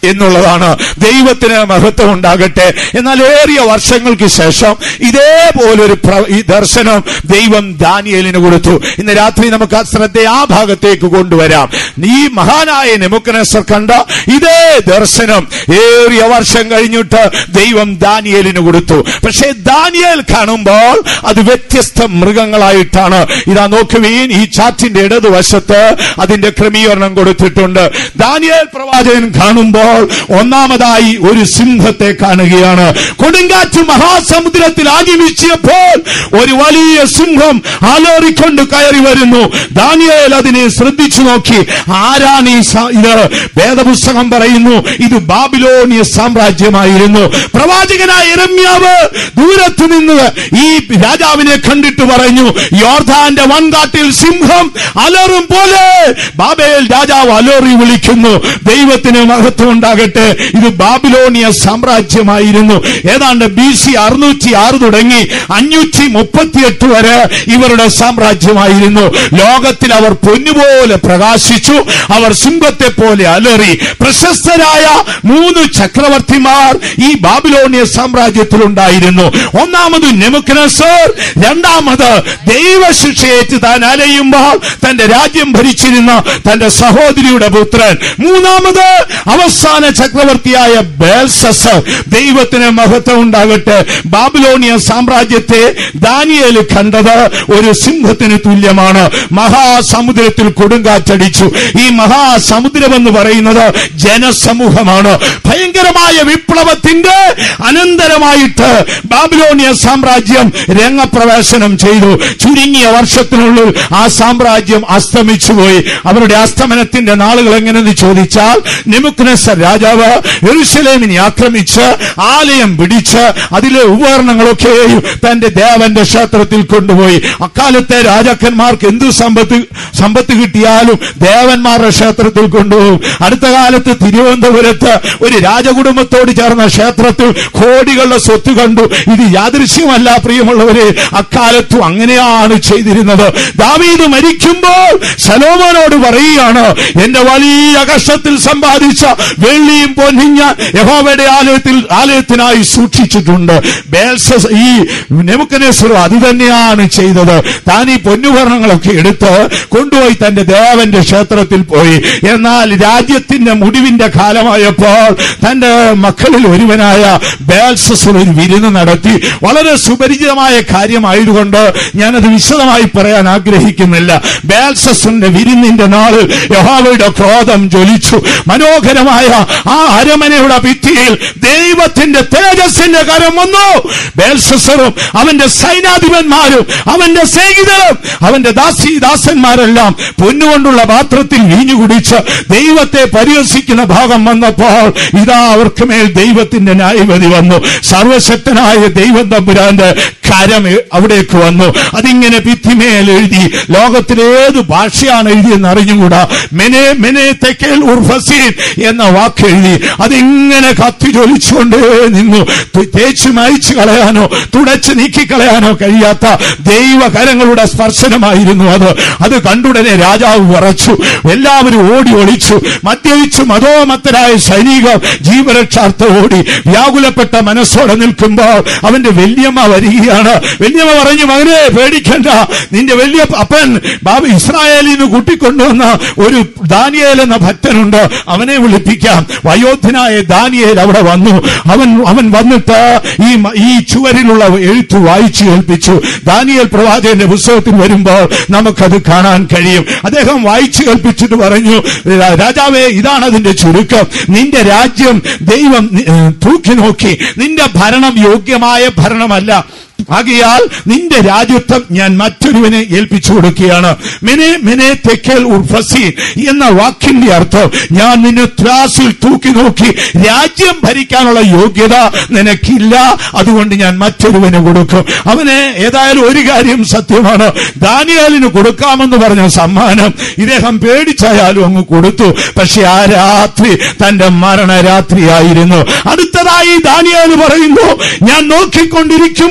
എന്നുള്ളതാണ് ദൈവത്തിന് മഹത്വം ഉണ്ടാകട്ടെ എന്നാൽ ഏറിയ വർഷങ്ങൾക്ക് ശേഷം ഇതേപോലൊരു പ്ര- ഈ ദർശനം ദൈവം ദാനിയേലിന് കൊടുത്തു ഇന്ന് രാത്രി നമുക്ക് ആ ശ്രദ്ധ ആ ഭാഗത്തേക്ക് കൊണ്ടുവരാം ഈ മഹാനായ നെമുക്കനസർ കണ്ട ഇതേ ദർശനം ഏറിയ വർഷം കഴിഞ്ഞിട്ട് ദൈവം ദാനിയേലിന് കൊടുത്തു പക്ഷേ ദാനിയേൽ കാണുമ്പോൾ അത് വ്യത്യസ്ത മൃഗങ്ങളായിട്ടാണ് ഇതാ നോക്കുവീൻ ഈ ചാറ്റിന്റെ ഇടതുവശത്ത് അതിന്റെ ക്രമീകരണം കൊടുത്തിട്ടുണ്ട് ദാനിയേൽ പ്രവാചകൻ കാണുമ്പോൾ ഒന്നാമതായി ഒരു സിംഹത്തെ കാണുകയാണ് കൊടുങ്കാറ്റ് മഹാസമുദ്രത്തിൽ ആകിമിച്ചപ്പോൾ ഒരു വലിയ സിംഹം അലറിക്കൊണ്ട് കയറി വരുന്നു ദാനിയേൽ അതിനെ ശ്രദ്ധിച്ചു നോക്കി ആരാണ് ഈ സ- ഇത് വേദപുസ്തകം പറയുന്നു ഇത് ബാബിലോണിയ സാമ്രാജ്യമായിരുന്നു പ്രവാചകനായ ഇരമ്യാവ് ദൂരത്ത് നിന്ന് ഈ രാജാവിനെ കണ്ടിട്ട് പറഞ്ഞു യോർദാന്റെ വൻകാട്ടിൽ സിംഹം അലറും പോലെ ബാബേൽ രാജാവ് അലോറി വിളിക്കുന്നു ദൈവത്തിന് മഹത്വം ഉണ്ടാകട്ടെ ഇത് ബാബിലോണിയ സാമ്രാജ്യമായിരുന്നു ഏതാണ്ട് ബി സി അറുന്നൂറ്റി ആറ് തുടങ്ങി അഞ്ഞൂറ്റി മുപ്പത്തിയെട്ട് വരെ ഇവരുടെ സാമ്രാജ്യമായിരുന്നു ലോകത്തിൽ അവർ പൊന്നുപോലെ പ്രകാശിച്ചു അവർ സിംഹത്തെ പോലെ അലറി പ്രശസ്തരായ മൂന്ന് ചക്രവർത്തിമാർ ഈ ബാബിലോണിയ സാമ്രാജ്യത്തിലുണ്ടായിരുന്നു ഒന്നാമത് നെമുക്കനസർ രണ്ടാമത് ദൈവശിക്ഷയേറ്റ് താൻ അലയുമ്പോൾ തന്റെ രാജ്യം ഭരിച്ചിരുന്ന തന്റെ സഹോദരിയുടെ പുത്രൻ മൂന്നാമത് അവസാന ചക്രവർത്തിയായ ബേൽസസ് ദൈവത്തിന് മഹത്വം ഉണ്ടാകട്ടെ ബാബിലോണിയ സാമ്രാജ്യത്തെ ദാനിയേൽ കണ്ടത് ഒരു സിംഹത്തിന് തുല്യമാണ് മഹാസമുദ്രത്തിൽ കൊടുങ്കാറ്റടിച്ചു ഈ മഹാസമുദ്രമെന്ന് പറയുന്നത് ജനസമൂഹമാണ് ഭയങ്കരമായ വിപ്ലവത്തിന്റെ അനന്തരമായിട്ട് ബാബിലോണിയ സാമ്രാജ്യം രംഗപ്രവേശനം ചെയ്തു ചുരുങ്ങിയ വർഷത്തിനുള്ളിൽ ആ സാമ്രാജ്യം അസ്തമിച്ചുപോയി അവരുടെ അസ്തമനത്തിന്റെ നാളുകൾ എങ്ങനെയെന്ന് ചോദിച്ചാൽ നിമുക്നസർ രാജാവ് എറുസലേമിനെ ആക്രമിച്ച് ആലയം പിടിച്ച് അതിലെ ഉപകരണങ്ങളൊക്കെയും തന്റെ ദേവന്റെ ക്ഷേത്രത്തിൽ കൊണ്ടുപോയി അക്കാലത്തെ രാജാക്കന്മാർക്ക് എന്തു സമ്പത്ത് സമ്പത്ത് കിട്ടിയാലും ദേവന്മാരുടെ ക്ഷേത്രത്തിൽ കൊണ്ടുപോകും അടുത്ത കാലത്ത് തിരുവനന്തപുരത്ത് ഒരു രാജകുടുംബത്തോട് ചേർന്ന ക്ഷേത്രത്തിൽ കോടികളുടെ സ്വത്ത് കണ്ടു ഇത് യാദൃശ്യമല്ല പ്രിയമുള്ളവരെ അക്കാലത്തും അങ്ങനെയാണ് ചെയ്തിരുന്നത് ദാവീദ് മരിക്കുമ്പോൾ ശലോമോനോട് പറയുകയാണ് എന്റെ വലിയ കഷ്ടത്തിൽ സമ്പാദിച്ച വെള്ളിയും പൊന്നിഞ്ഞ യഹോവയുടെ ആലയത്തിൽ ആലയത്തിനായി സൂക്ഷിച്ചിട്ടുണ്ട് ബേൽസസ് ഈ നെമുക്കനേശ്വരം അത് തന്നെയാണ് ചെയ്തത് താൻ ഈ പൊന്നുപകരണങ്ങളൊക്കെ എടുത്ത് കൊണ്ടുപോയി തന്റെ ദേവന്റെ ക്ഷേത്രത്തിൽ പോയി എന്നാൽ രാജ്യത്തിന്റെ മുടിവിന്റെ കാലമായപ്പോൾ തന്റെ മക്കളിൽ ഒരുവനായ ബേൽസസ് ഒരു വിരുന്ന് നടത്തി വളരെ സുപരിചിതമായ കാര്യമായതുകൊണ്ട് ഞാനത് വിശദമായി പറയാൻ ആഗ്രഹിക്കുന്നില്ല ബേൽസസിന്റെ വിരുന്നിന്റെ നാളിൽ യഹോവയുടെ ക്രോധം ജ്വലിച്ചു മനോഹരമായ ആ അരമനയുടെ ഭിത്തിയിൽ ദൈവത്തിന്റെ തേജസ്സിന്റെ കരം വന്നു ബേൽസസറും അവന്റെ സൈനാധിപന്മാരും അവന്റെ സ്നേഹിതരും അവന്റെ ദാസി ദാസന്മാരെല്ലാം പൊന്നുകൊണ്ടുള്ള പാത്രത്തിൽ വീഞ്ഞു കുടിച്ച് ദൈവത്തെ പരിഹസിക്കുന്ന ഭാഗം വന്നപ്പോൾ ഇതാ അവർക്ക് മേൽ ദൈവത്തിന്റെ ന്യായവതി വന്നു സർവശക്തനായ ദൈവം തമ്പുരാന്റെ കരം അവിടേക്ക് വന്നു അതിങ്ങനെ ഭിത്തിമേൽ എഴുതി ലോകത്തിലെ ഏത് ഭാഷയാണ് എഴുതിയെന്ന് അറിഞ്ഞുകൂടാ മെനെ മെനെ തെക്കേൽ ഉർഫസീൻ എന്ന വാക്ക് എഴുതി അതിങ്ങനെ കത്തി ജ്വലിച്ചുകൊണ്ടേ നിന്നു തു- തേച്ച് മായിച്ചു കളയാനോ തുടച്ച് നീക്കിക്കളയാനോ കഴിയാത്ത ദൈവകരങ്ങളുടെ സ്പർശനമായിരുന്നു അത് അത് കണ്ടുടനെ രാജാവ് വിറച്ചു എല്ലാവരും ഓടി ഒളിച്ചു മദ്യപിച്ചു മതോമത്തരായ സൈനികർ ജീവരക്ഷാർത്ഥം ഓടി വ്യാകുലപ്പെട്ട മനസ്സോടെ നിൽക്കുമ്പോൾ അവന്റെ വല്യമ്മ വരികയാണ് വല്യമ്മ പറഞ്ഞു മകനെ പേടിക്കണ്ട നിന്റെ വലിയ അപ്പൻ ബാബ ഇസ്രായേലിൽ നിന്ന് കൂട്ടിക്കൊണ്ടുവന്ന ഒരു ദാനിയേൽ എന്ന ഭക്തനുണ്ട് അവനെ വിളിപ്പിക്കാം വയോധനായ ദാനിയേൽ അവിടെ വന്നു അവൻ അവൻ വന്നിട്ട് ഈ മ- ഈ ചുവരിലുള്ള എഴുത്ത് വായിച്ചു കേൾപ്പിച്ചു ദാനിയേൽ പ്രവാചകന്റെ പുസ്തകത്തിൽ വരുമ്പോൾ നമുക്കത് കാണാൻ കഴിയും അദ്ദേഹം വായിച്ചു കേൾപ്പിച്ചിട്ട് പറഞ്ഞു "രാ- രാജാവേ ഇതാണ് അതിന്റെ ചുരുക്കം നിന്റെ രാജ്യം ദൈവം നി- ഏ, തൂക്കി നോക്കി നിന്റെ ഭരണം യോഗ്യമായ ഭരണമല്ല ആകയാൽ നിന്റെ രാജ്യത്വം ഞാൻ മറ്റൊരുവനെ ഏൽപ്പിച്ചു കൊടുക്കുകയാണ് മെനെ മെനെ തെക്കേൽ ഉർഫസി എന്ന വാക്കിന്റെ അർത്ഥം ഞാൻ നിന്നെ ത്രാസിൽ തൂക്കി നോക്കി രാജ്യം ഭരിക്കാനുള്ള യോഗ്യത നിനക്കില്ല അതുകൊണ്ട് ഞാൻ മറ്റൊരുവന് കൊടുക്കും അവന് ഏതായാലും ഒരു കാര്യം സത്യമാണ് ദാനിയാലിന് കൊടുക്കാമെന്ന് പറഞ്ഞ സമ്മാനം ഇദ്ദേഹം പേടിച്ചായാലും അങ്ങ് കൊടുത്തു പക്ഷെ ആ രാത്രി തന്റെ മരണരാത്രിയായിരുന്നു അടുത്തതായി ദാനിയാൽ പറയുന്നു ഞാൻ നോക്കിക്കൊണ്ടിരിക്കുമ്പോൾ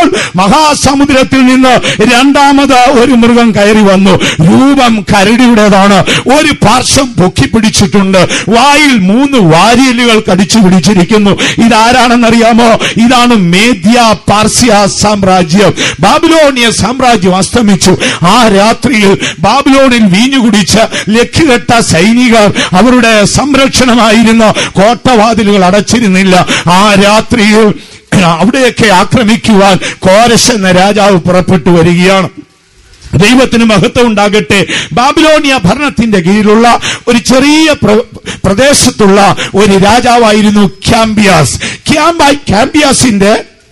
മഹാസമുദ്രത്തിൽ നിന്ന് രണ്ടാമത് ഒരു മൃഗം കയറി വന്നു രൂപം കരടിയുടേതാണ് ഒരു പാർശ്വം പൊക്കി പിടിച്ചിട്ടുണ്ട് വായിൽ മൂന്ന് വാരിയലുകൾ കടിച്ചു പിടിച്ചിരിക്കുന്നു ഇതാരാണെന്നറിയാമോ ഇതാണ് മേദ്യ പാർസ്യ സാമ്രാജ്യം ബാബിലോണിയ സാമ്രാജ്യം അസ്തമിച്ചു ആ രാത്രിയിൽ ബാബിലോണിൽ വീഞ്ഞു കുടിച്ച് ലക്കുകെട്ട സൈനികർ അവരുടെ സംരക്ഷണമായിരുന്ന കോട്ടവാതിലുകൾ അടച്ചിരുന്നില്ല ആ രാത്രിയിൽ അവിടെയൊക്കെ ആക്രമിക്കുവാൻ കോരശ് എന്ന രാജാവ് പുറപ്പെട്ടു വരികയാണ് ദൈവത്തിന് മഹത്വം ഉണ്ടാകട്ടെ ബാബിലോണിയ ഭരണത്തിന്റെ കീഴിലുള്ള ഒരു ചെറിയ പ്ര- പ്രദേശത്തുള്ള ഒരു രാജാവായിരുന്നു ക്യാമ്പിയാസ് ക്യാമ്പ ക്യാമ്പിയാസിന്റെ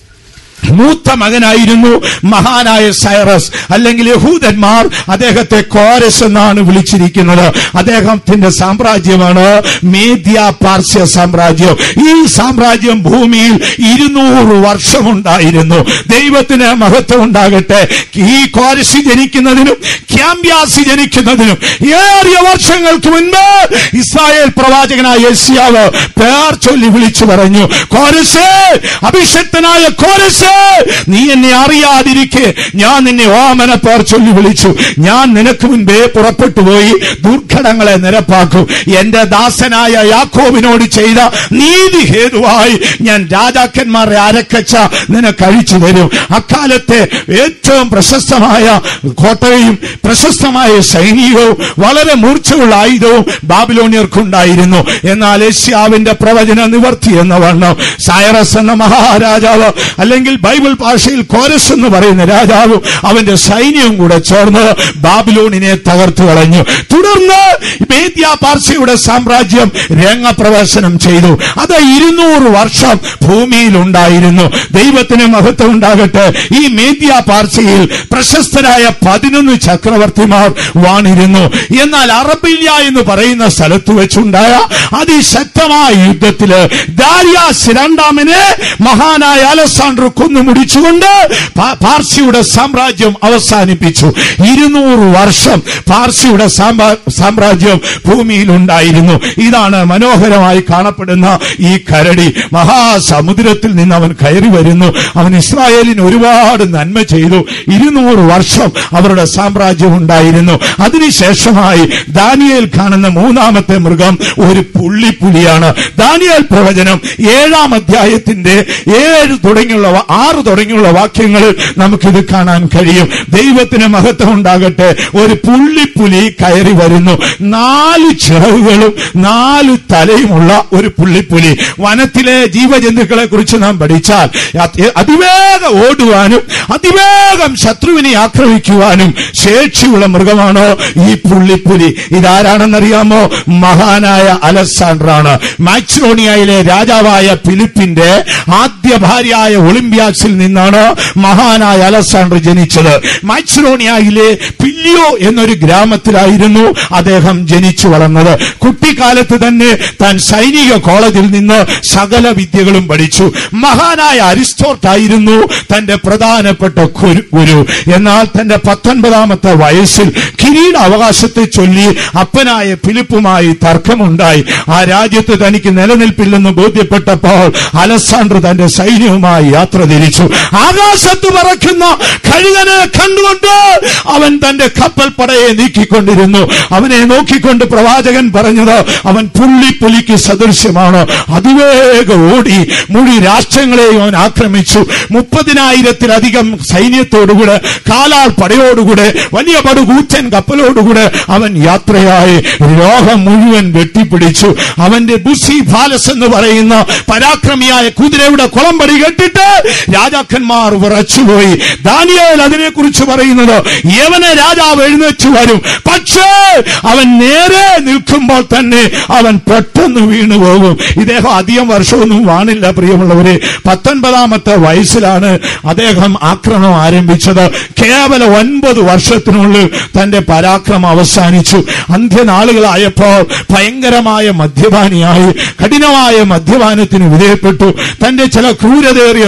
മൂത്ത മകനായിരുന്നു മഹാനായ സൈറസ് അല്ലെങ്കിൽ യഹൂദന്മാർ അദ്ദേഹത്തെ കോരസ് എന്നാണ് വിളിച്ചിരിക്കുന്നത് അദ്ദേഹത്തിന്റെ സാമ്രാജ്യമാണ് മേദ്യ പാർസ്യ സാമ്രാജ്യം ഈ സാമ്രാജ്യം ഭൂമിയിൽ ഇരുന്നൂറ് വർഷമുണ്ടായിരുന്നു ദൈവത്തിന് മഹത്വം ഉണ്ടാകട്ടെ ഈ കോരസ് ജനിക്കുന്നതിനും ക്യാമ്പ്യാസി ജനിക്കുന്നതിനും ഏറിയ വർഷങ്ങൾക്ക് മുൻപ് ഇസ്രായേൽ പ്രവാചകനായ യസ്യാവ് പേർ ചൊല്ലി വിളിച്ചു പറഞ്ഞു കോരസ് അഭിഷക്തനായ കോരസ് നീ എന്നെ അറിയാതിരിക്കെ ഞാൻ നിന്നെ ഓമന പേർ ചൊല്ലി വിളിച്ചു ഞാൻ നിനക്ക് മുൻപേ പുറപ്പെട്ടു പോയി ദുർഘടങ്ങളെ നിരപ്പാക്കും എന്റെ ദാസനായ യാക്കോബിനോട് ചെയ്ത നീതി ഹേതുവായി ഞാൻ രാജാക്കന്മാരെ അരക്കച്ച നിനക്ക് അഴിച്ചു തരും അക്കാലത്തെ ഏറ്റവും പ്രശസ്തമായ കോട്ടയും പ്രശസ്തമായ സൈനികവും വളരെ മൂർച്ചയുള്ള ആയുധവും ബാബിലോണിയർക്കുണ്ടായിരുന്നു എന്നാൽ ഏഷ്യാവിന്റെ പ്രവചന നിവർത്തി എന്ന വണ്ണം സൈറസ് എന്ന മഹാരാജാവ് അല്ലെങ്കിൽ ബൈബിൾ ഭാഷയിൽ കോരസ് എന്ന് പറയുന്ന രാജാവും അവന്റെ സൈന്യവും കൂടെ ചേർന്ന് ബാബിലോണിനെ തകർത്തു കളഞ്ഞു തുടർന്ന് മേദ്യ പാർസിയുടെ സാമ്രാജ്യം രംഗപ്രവേശനം ചെയ്തു അത് ഇരുന്നൂറ് വർഷം ഭൂമിയിൽ ഉണ്ടായിരുന്നു ദൈവത്തിന് മഹത്വം ഉണ്ടാകട്ടെ ഈ മേദ്യ പാർസിയിൽ പ്രശസ്തരായ പതിനൊന്ന് ചക്രവർത്തിമാർ വാണിരുന്നു എന്നാൽ അറബില്യ എന്ന് പറയുന്ന സ്ഥലത്ത് വെച്ചുണ്ടായ അതിശക്തമായ യുദ്ധത്തില് ദാരിയാസ് രണ്ടാമനെ മഹാനായ അലസാൻഡർ കൊന്നുമുടിച്ചുകൊണ്ട് പാ- പാർസിയുടെ സാമ്രാജ്യം അവസാനിപ്പിച്ചു ഇരുന്നൂറ് വർഷം പാർസിയുടെ സാമ്രാ- സാമ്രാജ്യം ഭൂമിയിൽ ഉണ്ടായിരുന്നു ഇതാണ് മനോഹരമായി കാണപ്പെടുന്ന ഈ കരടി മഹാസമുദ്രത്തിൽ നിന്ന് അവൻ കയറി വരുന്നു അവൻ ഇസ്രായേലിന് ഒരുപാട് നന്മ ചെയ്തു ഇരുന്നൂറ് വർഷം അവരുടെ സാമ്രാജ്യം ഉണ്ടായിരുന്നു അതിനുശേഷമായി ദാനിയേൽ കാണുന്ന മൂന്നാമത്തെ മൃഗം ഒരു പുള്ളിപ്പുലിയാണ് ദാനിയേൽ പ്രവചനം ഏഴാം അധ്യായത്തിന്റെ ഏഴ് തുടങ്ങിയുള്ള വ- ആറ് തുടങ്ങിയുള്ള വാക്യങ്ങളിൽ നമുക്കിത് കാണാൻ കഴിയും ദൈവത്തിന് മഹത്വം ഉണ്ടാകട്ടെ ഒരു പുള്ളിപ്പുലി കയറി വരുന്നു നാല് ചിറകുകളും നാല് തലയുമുള്ള ഒരു പുള്ളിപ്പുലി വനത്തിലെ ജീവജന്തുക്കളെ കുറിച്ച് നാം പഠിച്ചാൽ അതി- അതിവേഗം ഓടുവാനും അതിവേഗം ശത്രുവിനെ ആക്രമിക്കുവാനും ശേഷിയുള്ള മൃഗമാണ് ഈ പുള്ളിപ്പുലി ഇതാരാണെന്നറിയാമോ മഹാനായ അലക്സാണ്ടറാണ് മാക്സിഡോണിയയിലെ രാജാവായ ഫിലിപ്പിന്റെ ആദ്യ ഭാര്യയായ ഒളിമ്പ്യാസിൽ നിന്നാണ് മഹാനായ അലക്സാണ്ടർ ജനിച്ചത് മാക്സിഡോണിയയിലെ പില്ലിയോ എന്നൊരു ഗ്രാമത്തിലായിരുന്നു അദ്ദേഹം ജനിച്ചു വളർന്നത് കുട്ടിക്കാലത്ത് തന്നെ താൻ സൈനിക കോളേജിൽ നിന്ന് സകല വിദ്യകളും പഠിച്ചു മഹാനായ അരിസ്റ്റോട്ട് ആയിരുന്നു തന്റെ പ്രധാനപ്പെട്ട ഗുരു ഗുരു എന്നാൽ തന്റെ പത്തൊൻപതാമത്തെ വയസ്സിൽ കിരീട അവകാശത്തെ ചൊല്ലി അപ്പനായ ഫിലിപ്പുമായി തർക്കമുണ്ടായി ആ രാജ്യത്ത് തനിക്ക് നിലനിൽപ്പില്ലെന്ന് ബോധ്യപ്പെട്ടപ്പോൾ അലസാണ്ടർ തന്റെ സൈന്യവുമായി യാത്ര തിരിച്ചു ആകാശത്ത് പറക്കുന്ന കഴുകനെ കണ്ടുകൊണ്ട് അവൻ തന്റെ കപ്പൽ പടയെ നീക്കിക്കൊണ്ടിരുന്നു അവനെ നോക്കിക്കൊണ്ട് പ്രവാചകൻ പറഞ്ഞത് അവൻ പുള്ളിപ്പുലിക്ക് സദൃശ്യമാണ് അതിവേഗം ഓടി മുഴി രാഷ്ട്രങ്ങളെയും അവൻ ആക്രമിച്ചു മുപ്പതിനായിരത്തിലധികം സൈന്യത്തോടുകൂടെ കാലാൾ പടയോടുകൂടെ വലിയ പടുകൂറ്റൻ കപ്പലോടുകൂടെ അവൻ യാത്രയായി ലോകം മുഴുവൻ വെട്ടിപ്പിടിച്ചു അവന്റെ ബുസി ഫാലസ് എന്ന് പറയുന്ന പരാക്രമിയായ കുതിരയുടെ കുളമ്പടി കെട്ടിട്ട് രാജാക്കന്മാർ വിറച്ചുപോയി ദാനിയേൽ അതിനെക്കുറിച്ച് പറയുന്നത് യവനെ രാജാവ് എഴുന്നേറ്റ് വരും പക്ഷേ അവൻ നേരെ നിൽക്കുമ്പോൾ തന്നെ അവൻ പെട്ടെന്ന് വീണു പോകും ഇദ്ദേഹം അധികം വർഷമൊന്നും വാണില്ല പ്രിയമുള്ളവരെ പത്തൊൻപതാമത്തെ വയസ്സിലാണ് അദ്ദേഹം ആക്രമണം ആരംഭിച്ചത് കേവലം ഒൻപത് വർഷത്തിനുള്ളിൽ തന്റെ പരാക്രമം അവസാനിച്ചു അന്ത്യനാളുകളായപ്പോൾ ഭയങ്കരമായ മദ്യപാനിയായി കഠിനമായ മദ്യപാനത്തിന് വിധേയപ്പെട്ടു തന്റെ ചില ക്രൂരതേറിയ സ്വഭാവം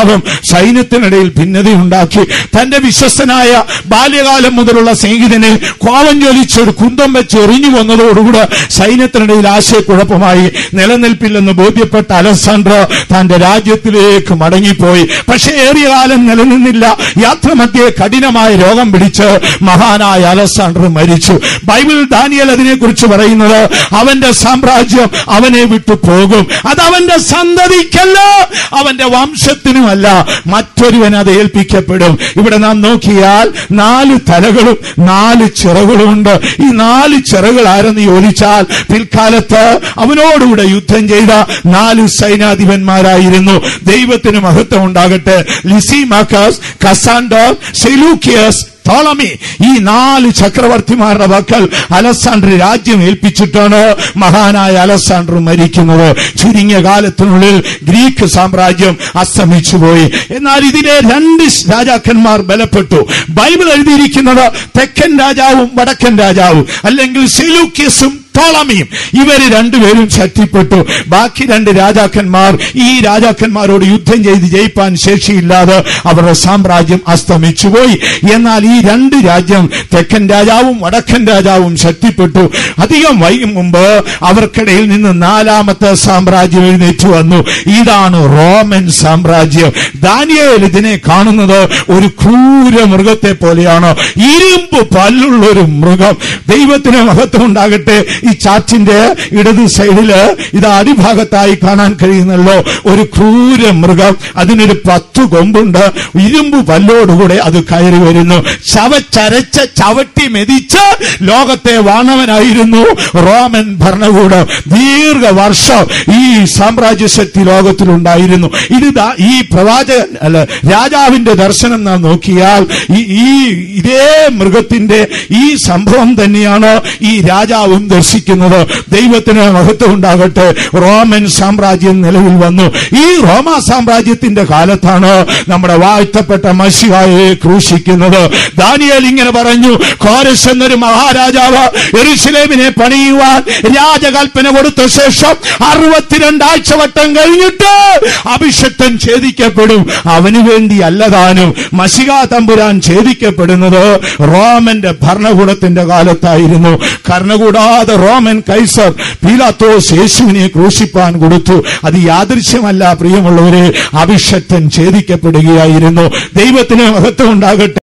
സ്വഭാവം സൈന്യത്തിനിടയിൽ ഭിന്നതയുണ്ടാക്കി തന്റെ വിശ്വസ്തനായ ബാല്യകാലം മുതലുള്ള സ്നേഹിതനെ കോവം ജ്വലിച്ച് ഒരു കുന്തം വെച്ച് എറിഞ്ഞു വന്നതോടുകൂടെ സൈന്യത്തിനിടയിൽ ആശയക്കുഴപ്പമായി നിലനിൽപ്പില്ലെന്ന് ബോധ്യപ്പെട്ട അലക്സാണ്ടർ തന്റെ രാജ്യത്തിലേക്ക് മടങ്ങിപ്പോയി പക്ഷേ ഏറിയ കാലം നിലനിന്നില്ല യാത്രമധ്യേ കഠിനമായ രോഗം പിടിച്ച് മഹാനായ അലക്സാണ്ടർ മരിച്ചു ബൈബിൾ ദാനിയൽ അതിനെക്കുറിച്ച് പറയുന്നത് അവന്റെ സാമ്രാജ്യം അവനെ വിട്ടു പോകും അത് അവന്റെ സന്തതിക്കല്ല അവന്റെ വംശത്തിനുമല്ല മറ്റൊരുവൻ അത് ഏൽപ്പിക്കപ്പെടും ഇവിടെ നാം നോക്കിയാൽ നാല് തലകളും നാല് ചിറകളുമുണ്ട് ഈ നാല് ചിറകൾ ആരെന്ന് ചോദിച്ചാൽ പിൽക്കാലത്ത് അവനോടുകൂടെ യുദ്ധം ചെയ്ത നാല് സൈനാധിപന്മാരായിരുന്നു ദൈവത്തിന് മഹത്വം ഉണ്ടാകട്ടെ ലിസിമാക്കസ് കസാൻഡർ സെലൂക്കിയസ് തോളമി ഈ നാല് ചക്രവർത്തിമാരുടെ മക്കൾ അലക്സാണ്ടർ രാജ്യം ഏൽപ്പിച്ചിട്ടാണ് മഹാനായ അലക്സാണ്ടർ മരിക്കുന്നത് ചുരുങ്ങിയ കാലത്തിനുള്ളിൽ ഗ്രീക്ക് സാമ്രാജ്യം അസ്തമിച്ചുപോയി എന്നാൽ ഇതിലെ രണ്ട് രാജാക്കന്മാർ ബലപ്പെട്ടു ബൈബിൾ എഴുതിയിരിക്കുന്നത് തെക്കൻ രാജാവും വടക്കൻ രാജാവും അല്ലെങ്കിൽ സെലൂക്കിയസും തോളമിയും ഇവര് രണ്ടുപേരും ശക്തിപ്പെട്ടു ബാക്കി രണ്ട് രാജാക്കന്മാർ ഈ രാജാക്കന്മാരോട് യുദ്ധം ചെയ്ത് ജയിപ്പാൻ ശേഷിയില്ലാതെ അവരുടെ സാമ്രാജ്യം അസ്തമിച്ചുപോയി എന്നാൽ ഈ രണ്ട് രാജ്യം തെക്കൻ രാജാവും വടക്കൻ രാജാവും ശക്തിപ്പെട്ടു അധികം വൈകും മുമ്പ് അവർക്കിടയിൽ നിന്ന് നാലാമത്തെ സാമ്രാജ്യം എഴുന്നേറ്റ് വന്നു ഇതാണ് റോമൻ സാമ്രാജ്യം ദാനിയേൽ ഇതിനെ കാണുന്നത് ഒരു ക്രൂര മൃഗത്തെ പോലെയാണ് ഇരുമ്പ് പല്ലുള്ള ഒരു മൃഗം ദൈവത്തിന് മഹത്വം ഉണ്ടാകട്ടെ ഈ ചാറ്റിന്റെ ഇടത് സൈഡില് ഇത് അടിഭാഗത്തായി കാണാൻ കഴിയുന്നല്ലോ ഒരു ക്രൂര മൃഗം അതിനൊരു പത്ത് കൊമ്പുണ്ട് ഇരുമ്പ് പല്ലോടുകൂടെ അത് കയറി വരുന്നു ചവച്ചരച്ച് ചവിട്ടി മെതിച്ച് ലോകത്തെ വാണവനായിരുന്നു റോമൻ ഭരണകൂടം ദീർഘവർഷം ഈ സാമ്രാജ്യശക്തി ലോകത്തിലുണ്ടായിരുന്നു ഇത് ദാ ഈ പ്രവാചകൻ അല്ല രാജാവിന്റെ ദർശനം നാം നോക്കിയാൽ ഈ ഈ ഇതേ മൃഗത്തിന്റെ ഈ സംഭവം തന്നെയാണ് ഈ രാജാവും ദർശിക്കുന്നത് ദൈവത്തിന് മഹത്വം ഉണ്ടാകട്ടെ റോമൻ സാമ്രാജ്യം നിലവിൽ വന്നു ഈ റോമ സാമ്രാജ്യത്തിന്റെ കാലത്താണ് നമ്മുടെ വാഴ്ത്തപ്പെട്ട മഷിഹായെ ക്രൂശിക്കുന്നത് ദാനിയേൽ ഇങ്ങനെ പറഞ്ഞു കോരസ് എന്നൊരു മഹാരാജാവ് എറുസലേമിനെ പണിയുവാൻ രാജകൽപ്പന കൊടുത്ത ശേഷം അറുപത്തിരണ്ടാഴ്ച വട്ടം കഴിഞ്ഞിട്ട് അഭിഷക്തൻ ഛേദിക്കപ്പെടും അവന് വേണ്ടി അല്ലതാനും മഷിക തമ്പുരാൻ ഛേദിക്കപ്പെടുന്നത് റോമന്റെ ഭരണകൂടത്തിന്റെ കാലത്തായിരുന്നു കർണകൂടാതെ റോമൻ കൈസർ പീലാത്തോസ് യേശുവിനെ ക്രൂശിപ്പാൻ കൊടുത്തു അത് യാദൃശ്യമല്ല പ്രിയമുള്ളവരെ അഭിഷക്തൻ ഛേദിക്കപ്പെടുകയായിരുന്നു ദൈവത്തിന് മഹത്വം ഉണ്ടാകട്ടെ